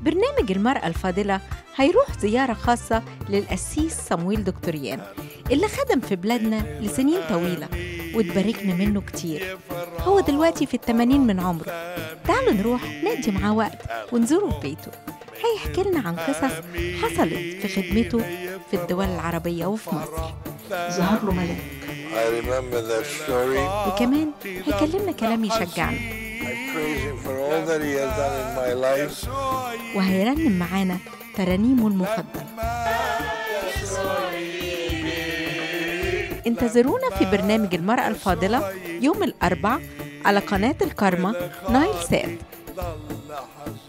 برنامج المرأة الفاضلة هيروح زيارة خاصة للقسيس صمويل دكتوريان اللي خدم في بلادنا لسنين طويلة واتباركنا منه كتير هو دلوقتي في التمانين من عمره تعالوا نروح نقضي معاه وقت ونزوره في بيته هيحكي لنا عن قصص حصلت في خدمته في الدول العربية وفي مصر ظهر له ملاك I remember that story. وكمان هيكلمنا كلام يشجعنا I praise him for all that he has done in my life. وهيرنم معانا ترانيمه المفضلة انتظرونا في برنامج المرأة الفاضلة يوم الأربع على قناة الكارما نايل سات الله